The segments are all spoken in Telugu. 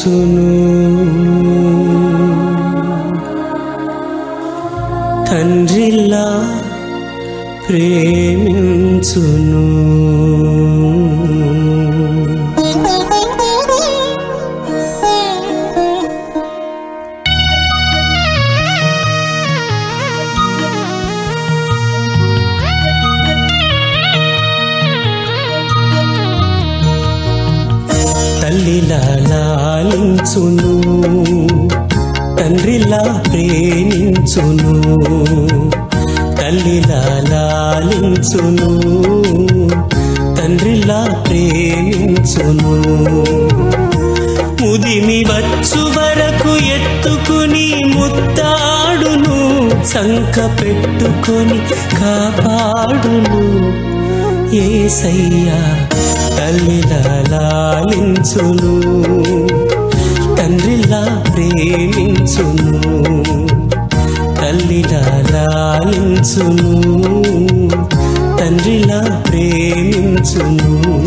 ప్రేమించును తండ్రిలా ప్రేమించును తల్లిలా లాలించును తండ్రిలా ప్రేమించును తల్లిలా లాలించును తండ్రిలా ప్రేమించును ముదిమి వచ్చు వరకు ఎత్తుకుని ముత్తాడును సంక పెట్టుకొని కాపాడును ఏసయ్యా తల్లిలా లాలించును తండ్రిలా ప్రేమించును తల్లిలా లాలించును తండ్రిలా ప్రేమించును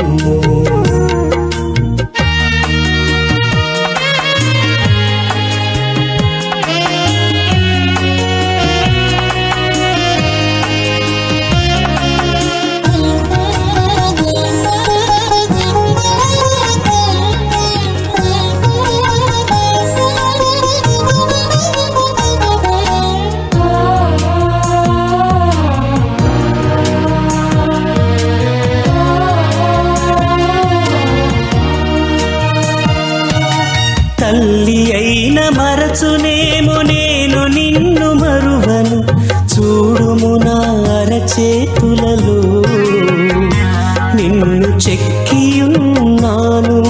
తల్లి అయిన మరచునేమో నేను నిన్ను మరువను చూడుము నా అరచేతులలో నిన్ను చెక్కియున్నాను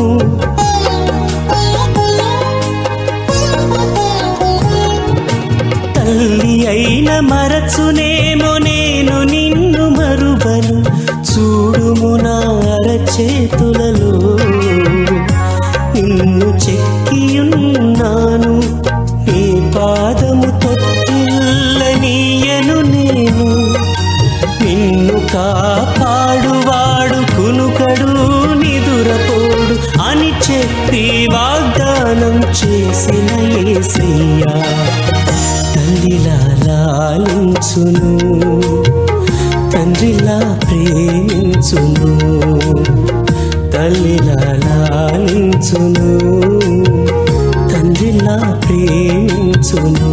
తల్లి అయిన మరచునేమో నేను నిన్ను మరువను చూడుము నా అరచేతులలో నిన్ను చెక్కియున్నాను నీ పాదము తొట్టిల్లనీయను నేను నిన్ను కాపాడువాడు కునుకడు నిదురపోడు అని చెప్పి వాగ్దానం చేసిన ఏసయ్యా తల్లిలా లాలించును తండ్రిలా ప్రేమించును తల్లిలా లాలించును తండ్రిలా ప్రేమించును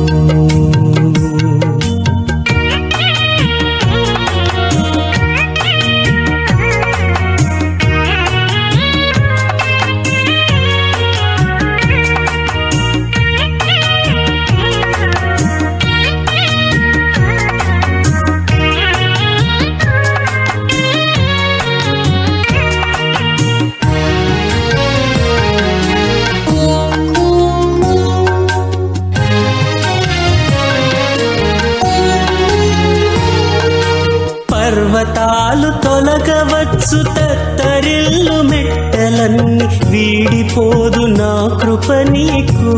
పర్వతాలు తొలగవచ్చు తత్తరిల్లు మెట్టలన్నీ వీడిపోదు నా కృప నీకు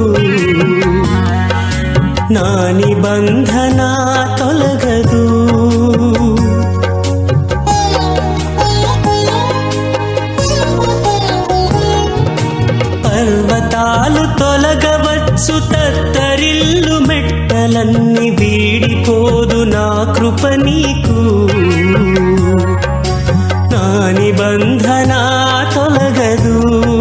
నా నిబంధన తొలగదు పర్వతాలు తొలగవచ్చు తత్తరిల్లు మెట్టలన్నీ వీడిపోదు నా కృప నీకు నా నిబంధన తొలగదు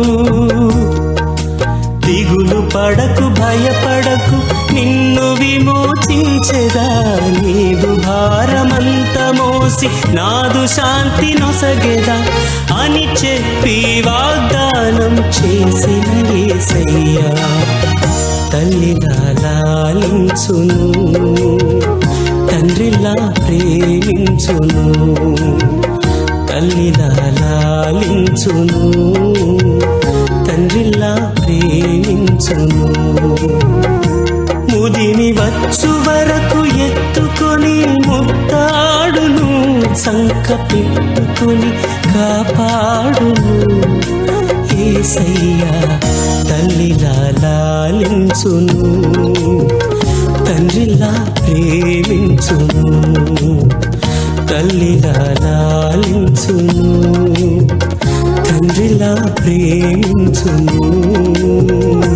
దిగులు పడకు భయపడకు నిన్ను విమోచించెదా నీదు భారమంత మోసి నాదు శాంతి నొసగెదా అని చెప్పి వాగ్దానం చేసిన ఏసయ్యా తల్లిలా లాలించును తండ్రిలా ప్రేమించును తల్లిలా లాలించును తండ్రిలా ప్రేమించును ముదిమి వచ్చు వరకు ఎత్తుకొని ముత్తాడును సంక పెట్టుకొని కాపాడును ఏసయ్యా తల్లిలా లాలించును తండ్రిలా ప్రేమించును తల్లిలా లాలించును తండ్రిలా ప్రేమించును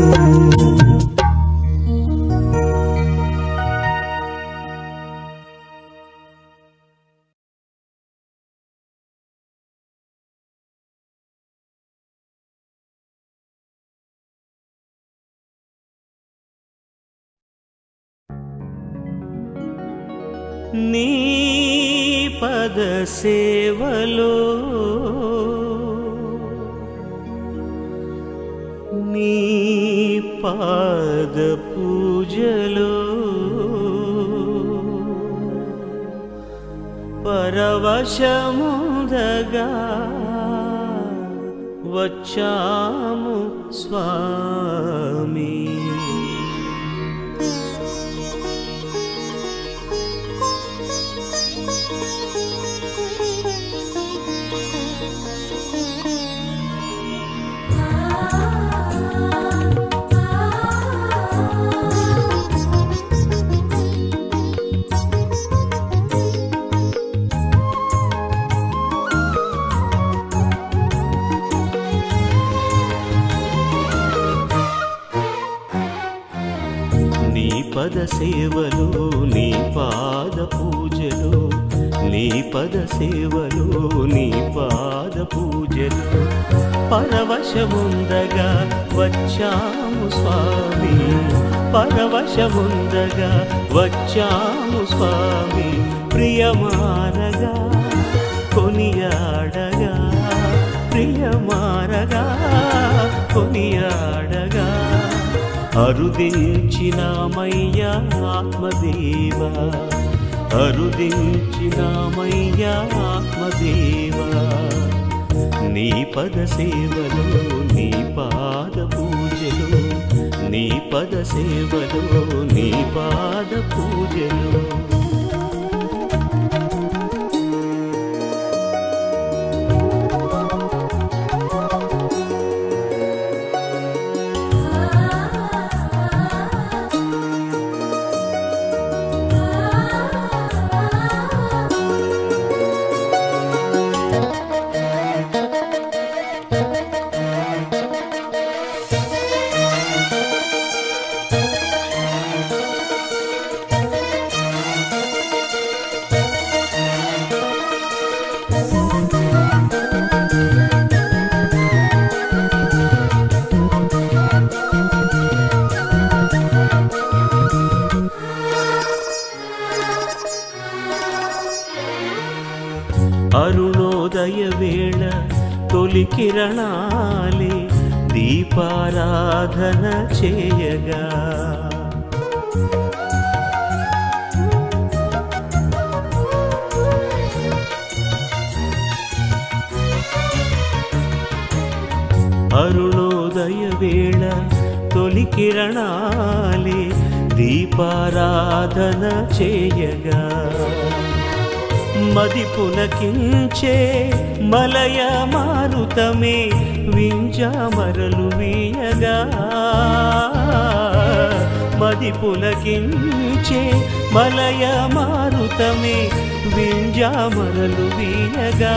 నీ పద సేవలో నీ పాద పూజలో పరవశముదగా వచ్చాము స్వామి నీ పద సేవలు నీ పాద పూజలు నీ పద సేవలు నీ పాద పూజలు పరవశముందగా వచ్చాము స్వామి పరవశముందగా వచ్చాము స్వామి ప్రియమానగా కొనియాడగా ప్రియమానగా కొనియాడగా అరుదించినామయ్యా ఆత్మదేవ అరుదించినామయ్యా ఆత్మదేవ నీ పద సేవలు నీ పాద పూజలు నీ పద సేవలు నీ పాద పూజలు అరుణోదయ వేళ తొలి కిరణాలే దీపారాధన చేయగా అరుణోదయ వేళ తొలి కిరణాలే దీపారాధన చేయగా మది పులకించే మలయ మారుతమే వింజామరలు వీయగా మది పులకించే మలయ మారుతమే వింజామరలు వీయగా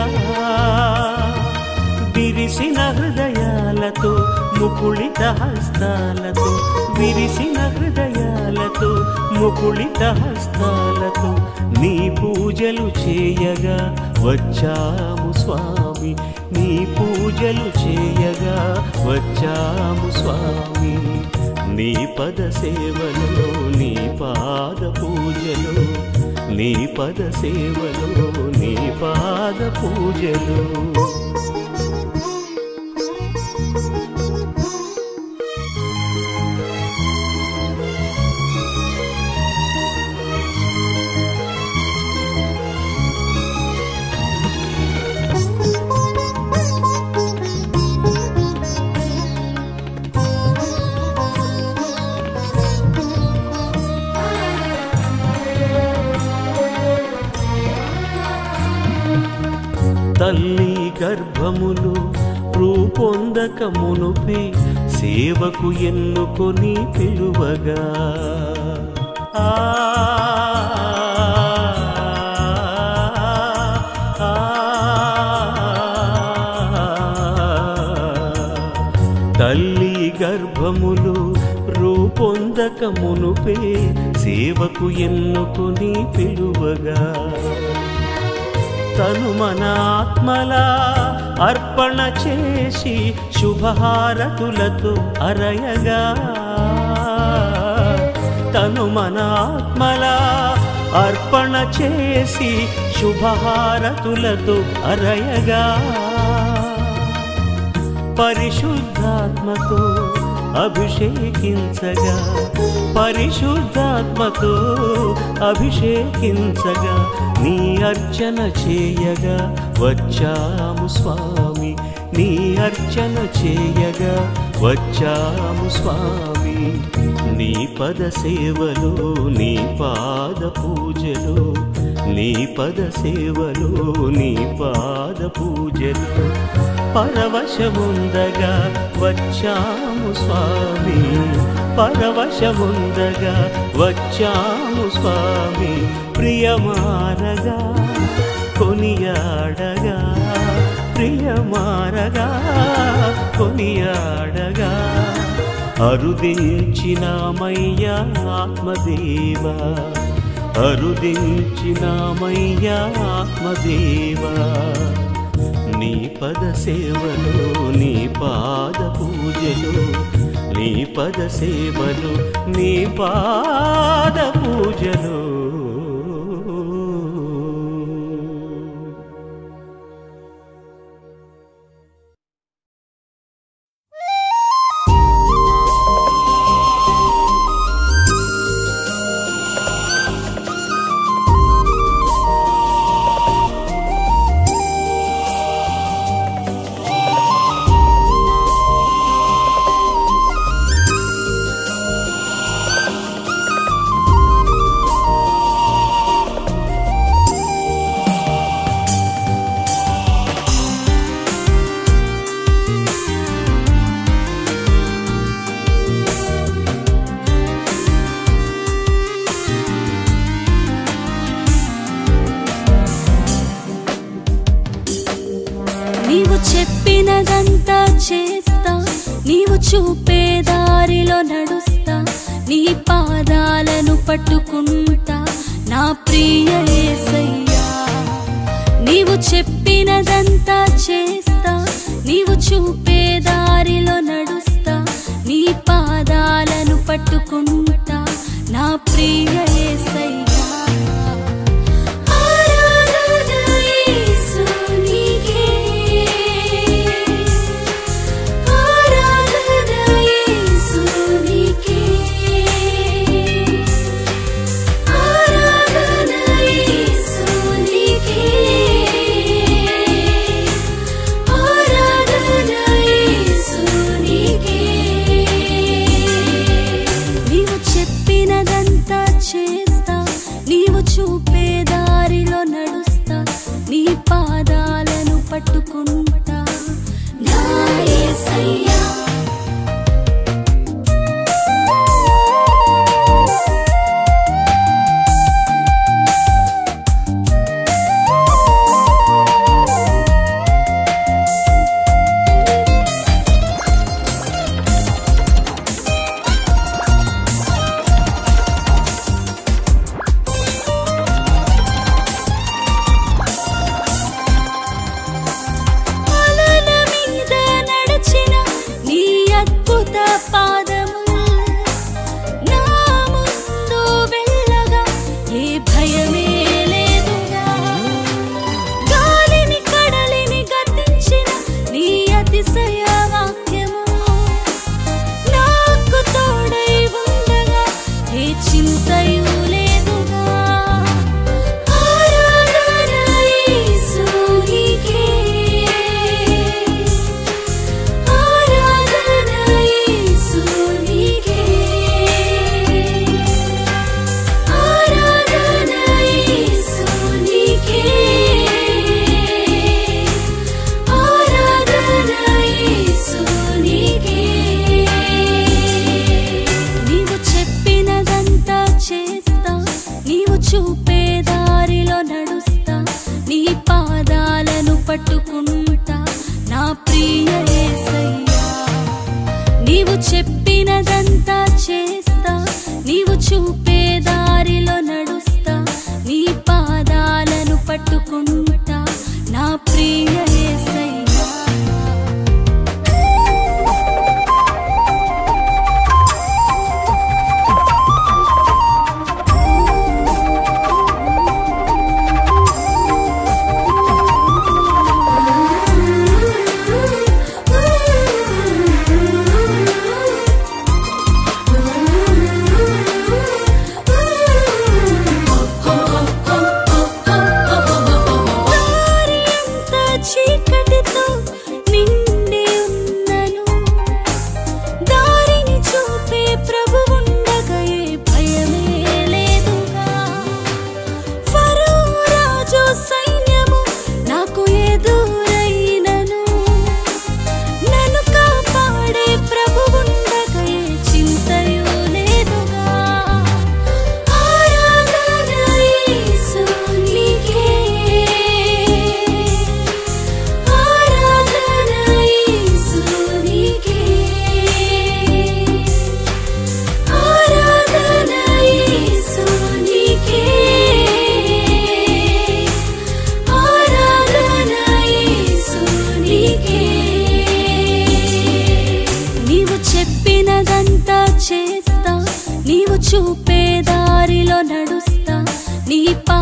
విరిసిన హృదయాలతో ముకుళిత హస్తాలతో విరిసిన హృదయాలతో ముకుళిత హస్తాలతో నీ పూజలు చేయగా వచ్చాము స్వామి నీ పూజలు చేయగా వచ్చాము స్వామి నీ పద సేవలో నీ పాద పూజలు నీ పద సేవలో నీ పాద పూజలు తల్లి గర్భములు రూపొందక మునుపే సేవకు ఎన్నుకొని పిలువగా ఆ ఆ, తల్లి గర్భములు రూపొందక మునుపే సేవకు ఎన్నుకొని పిలువగా తను మన ఆత్మలా అర్పణ చేసి శుభహారతులతో అరయగా తను మన ఆత్మలా అర్పణ చేసి శుభహారతులతో అరయగా పరిశుద్ధాత్మతో అభిషేకించగా పరిశుద్ధాత్మతో అభిషేకించగా నీ అర్చన చేయగా వచ్చాము స్వామి నీ అర్చన చేయగా వచ్చాము స్వామి నీ పద సేవలో నీ పాద పూజలో నీ పద సేవలో నీ పాద పూజలో పరవశముందగా వచ్చాము స్వామి పరవశముందగా వచ్చాము స్వామి ప్రియమారగా కొనియాడగా ప్రియమారగా కొనియాడగా అరుదించినామయ్యా ఆత్మదేవా అరుదించినామయ్యా ఆత్మదేవా నీ పద సేవలో నీ పాద పూజలు నీ పద సేవలు నీ పాద పూజలు నీవు చెప్పినదంతా చేస్తా నీవు చూపే దారిలో నడుస్తా నీ పాదాలను పట్టుకుంటా నా ప్రియ యేసయ్యా నీవు చెప్పినదంతా చేస్తా నీవు చూపే దారిలో నడుస్తా నీ పాదాలను పట్టుకుంటా నా ప్రియ యేసయ్యా ఆరాధన యేసునికే ఆరాధన యేసునికే ఆరాధన యేసునికే ఆరాధన యేసునికే నీవు చెప్పినదంతా చేస్తా నీవు చూపే దారిలో నడుస్తా నీ పాదాలను పట్టుకుంటా నా యేసయ్యా అలల మీద నడిచిన నీ అద్భుత పాదము నా ముందు వెళ్ళగా ఏ భయమే లేదుగా గాలిని కడలిని గతించిన నీ అతిశయ వాక్యము నాకు తోడై ఉండగా ఏ చింతయు లేదుగా ఆరాధన యేసునికే ఆరాధన యేసునికే ఆరాధన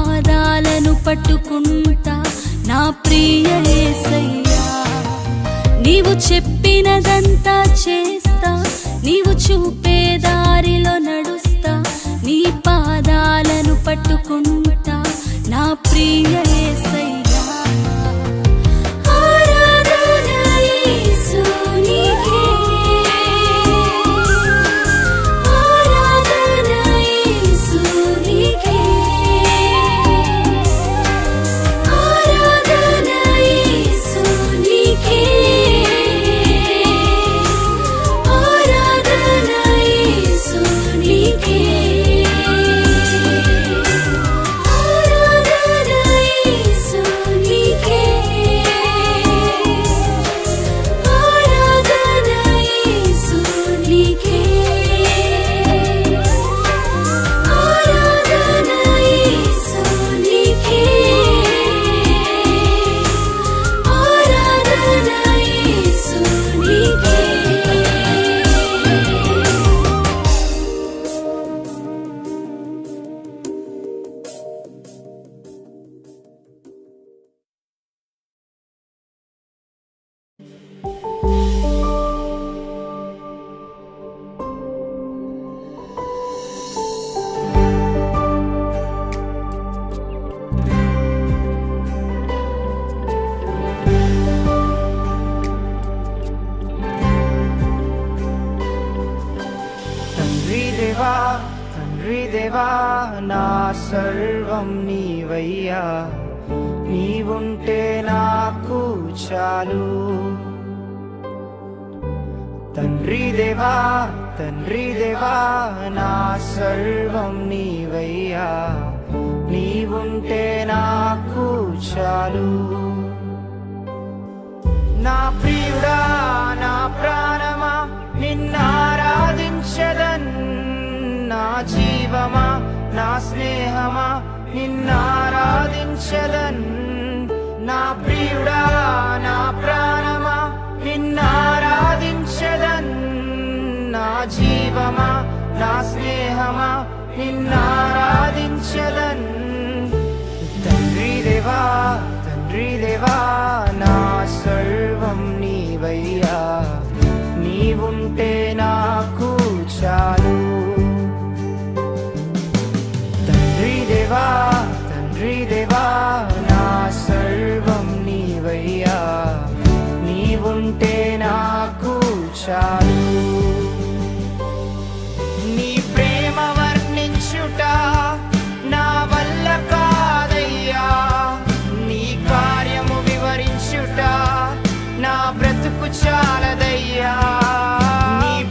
పాదాలను పట్టుకుంటా నా ప్రియ యేసయ్యా నీవు చెప్పినదంతా చేస్తా నీవు చూపే దారిలో నడుస్తా నీ పాదాలను పట్టుకుంటా నా ప్రియ యేసయ్యా ఆరాధన యేసునికే ఆరాధన యేసునికే ఆరాధన యేసునికే ఆరాధన యేసునికే ఆరాధన యేసునికే ఆరాధన యేసునికే ఆరాధన యేసునికే ఆరాధన యేసునికే తండ్రి దేవా తండ్రి దేవా నా సర్వం నీవయ్యా నీవుంటే నాకు చాలు తండ్రి దేవా తండ్రి దేవా నా సర్వం నీవయ్యా నీవుంటే నాకు చాలు నా ప్రియుడా నా ప్రాణమా నిన్నారాధించదన్ నా జీవమా నా స్నేహమా నిన్నారాధించదన్ నా ప్రియుడా నా ప్రాణమా నిన్నారాధించదన్ నా జీవమా నా స్నేహమా నిన్నారాధించదన్ తండ్రి దేవా తండ్రి దేవా నా సర్వం నీవయ్యా నీవుంటే నాకు చాలు తండ్రి దేవా తండ్రి దేవా నా సర్వం నీవయ్యా నీవుంటే నాకు చాలు నీ ప్రేమ వర్ణించుట నా వల్ల కాదయ్యా నీ కార్యము వివరించుట నా బ్రతుకు చాలదయ్యా నీ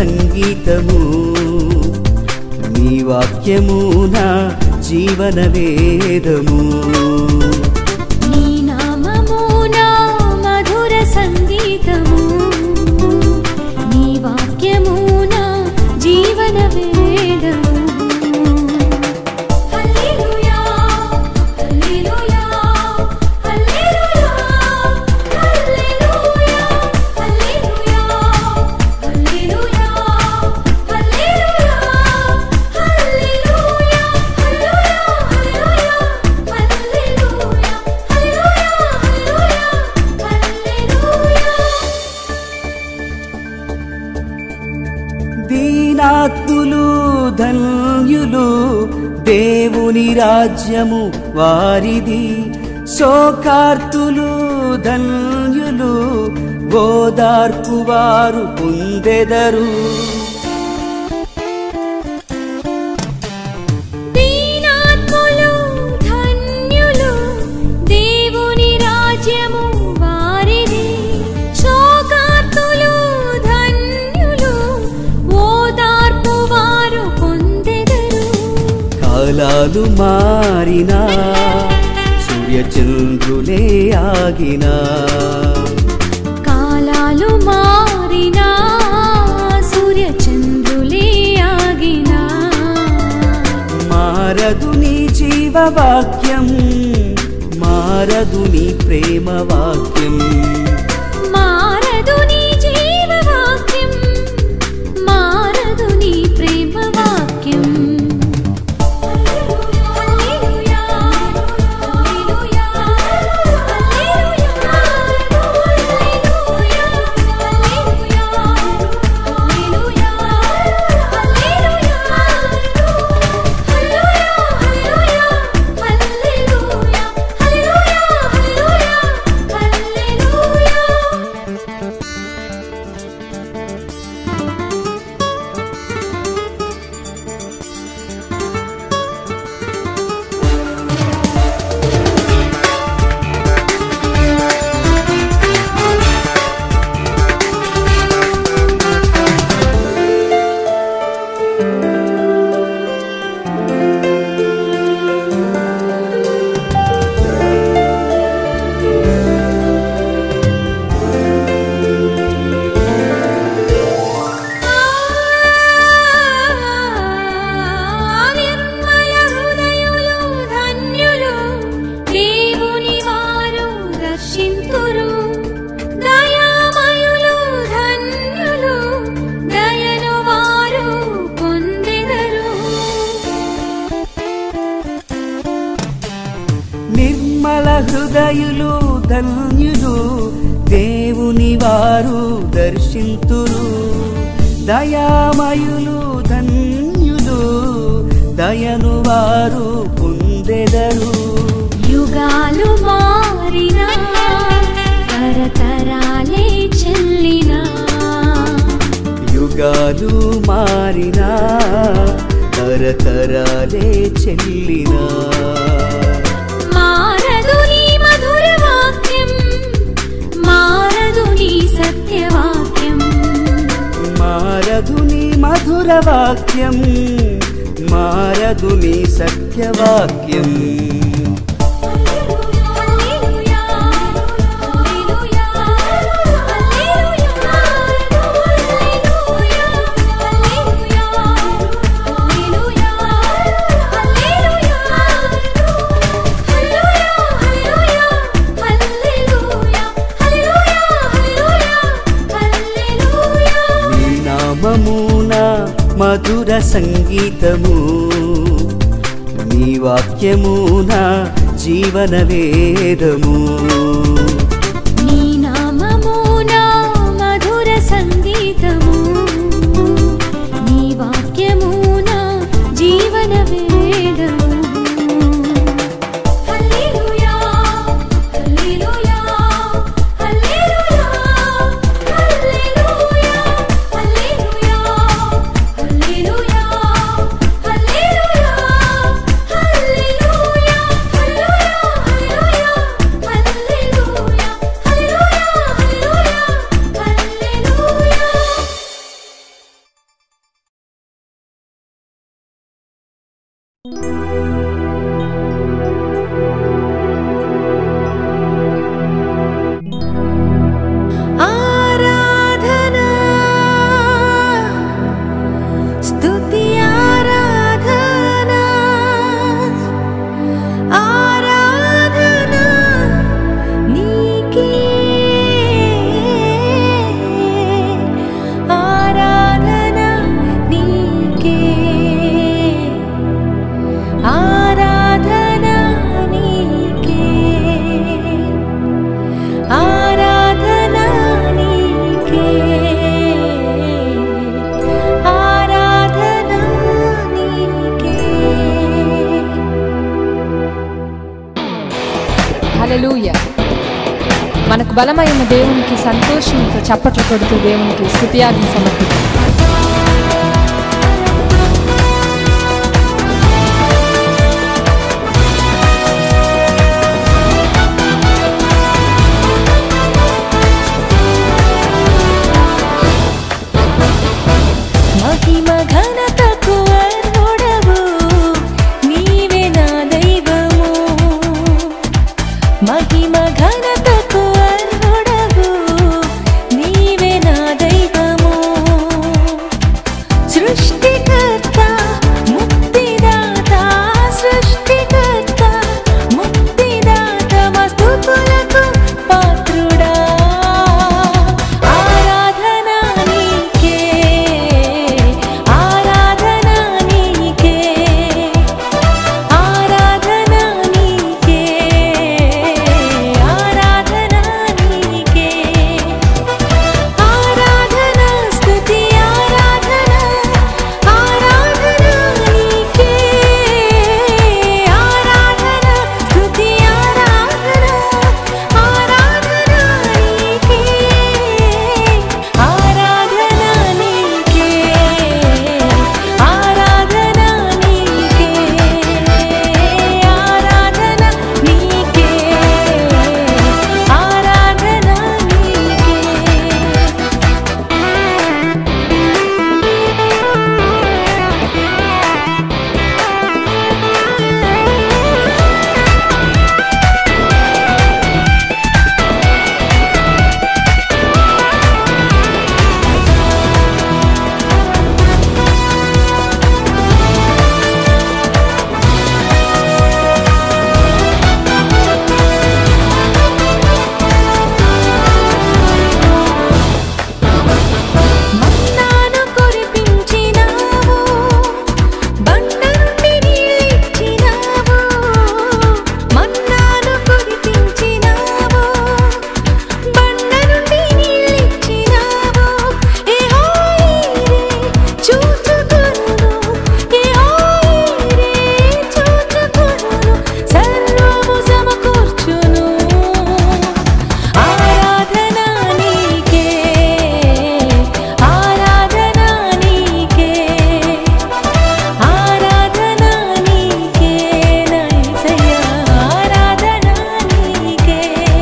సంగీతము నీ వాక్యము నా జీవన వేదము నీ నామము నా మధుర సంగీతము నీ వాక్యము నా జీవన వేదము హల్లెలూయా హల్లెలూయా హల్లెలూయా హల్లెలూయా హల్లెలూయా హల్లెలూయా హల్లెలూయా హల్లెలూయా హల్లెలూయా దీనాత్ములు ధన్యులు దేవుని రాజ్యము వారిది శోకార్తులు ధన్యులు ఓదార్పు వారు పొందెదరు దీనాత్ములు ధన్యులు దేవుని రాజ్యము వారిది శోకార్తులు ధన్యులు ఓదార్పు వారు పొందెదరు కాలాలు మారినా సూర్యచంద్రులే ఆగినా కాలాలు మారినా సూర్యచంద్రులే ఆగినా మారదు నీ జీవవాక్యం మారదు నీ ప్రేమ వాక్యం మారదు నీ జీవవాక్యం మారదు నీ ప్రేమ వాక్యం హల్లెలూయా హల్లెలూయా హల్లెలూయా హల్లెలూయా హల్లెలూయా హల్లెలూయా హల్లెలూయా హల్లెలూయా హల్లెలూయా హల్లెలూయా నిర్మల హృదయులు ధన్యులు దేవుని వారు దర్శింతురు దయామయులు ధన్యులు దయను వారు పొందెదరు నిర్మల హృదయులు ధన్యులు దేవుని వారు దర్శింతురు దయామయులు ధన్యులు దయను వారు పొందెదరు యుగాలు మారినా తరతరాలే చెల్లినా యుగాలు మారినా తరతరాలే చెల్లినా మారదు నీ మధుర వాక్యం మారదు నీ సత్యవాక్యం మారదు నీ మధుర వాక్యం మారదు నీ సత్యవాక్యం హల్లెలూయా హల్లెలూయా హల్లెలూయా హల్లెలూయా హల్లెలూయా హల్లెలూయా హల్లెలూయా హల్లెలూయా హల్లెలూయా హల్లెలూయా హల్లెలూయా నీ నామమున మధుర సంగీతము నీ వాక్యమున జీవన వేదము నీ నామము నా మధుర సంగీతము నీ వాక్యము నా జీవన వేదము హల్లెలూయా హల్లెలూయా హల్లెలూయా హల్లెలూయా హల్లెలూయా హల్లెలూయా హల్లెలూయా హల్లెలూయా హల్లెలూయా ఆరాధనా స్తుతి ఆరాధనా ఆరాధనా నీకే ఆరాధనా నీకే ఆరాధనా నీకే ఆరాధనా నీకే ఆరాధనా నీకే హల్లెలూయా మనకు బలమైన దేవునికి సంతోషంతో చప్పట్లు కొడుతూ దేవునికి స్థుతియాగం సమర్పిద్దాం మహిమ ఘనతకు అర్హుడవు నీవే నా దైవము మహిమ ఘనతకు అర్హుడవు నీవే నా దైవము సృష్టికర్త ముక్తిదాత సృష్టికర్త ముక్తిదాత మస్తుతులకు పాత్రుడా ఆరాధనా నీకే ఆరాధనా నీకే ఆరాధనా నీకే ఆరాధనా నీకే ఆరాధనా స్తుతి ఆరాధనా ఆరాధనా నీకే ఆరాధనా స్తుతి ఆరాధనా ఆరాధనా నీకే ఆరాధనా నీకే ఆరాధనా నీకే ఆరాధనా నీకే ఆరాధనా నీకే మన్నాను కురిపించినావు బండ నుండి నీళ్ళిచ్చినావు మన్నాను కురిపించినావు బండ నుండి నీళ్ళిచ్చినావు యెహోవాయే చూచుకొనును యెహోవాయే చూచుకొనును సర్వము సమకూర్చును ఆరాధనా నీకే ఆరాధనా నీకే ఆరాధనా నీకే నైసయ్యా ఆరాధనా నీకే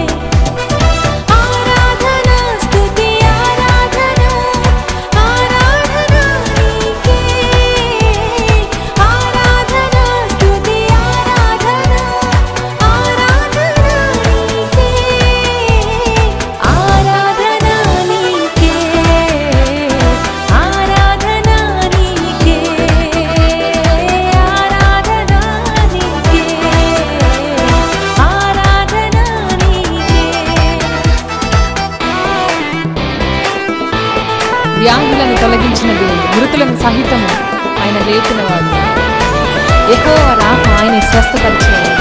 ఆరాధనా స్తుతి ఆరాధనా ఆరాధనా నీకే ఆరాధనా స్తుతి ఆరాధనా ఆరాధనా నీకే ఆరాధనా నీకే ఆరాధనా నీకే ఆరాధనా నీకే ఆరాధనా నీకే వ్యాధులను తొలగించిన దేవుడు మృతులను సహితము ఆయన లేపినవాడు ఎక్కువ రాక ఆయన స్వస్థపరిచినవాడు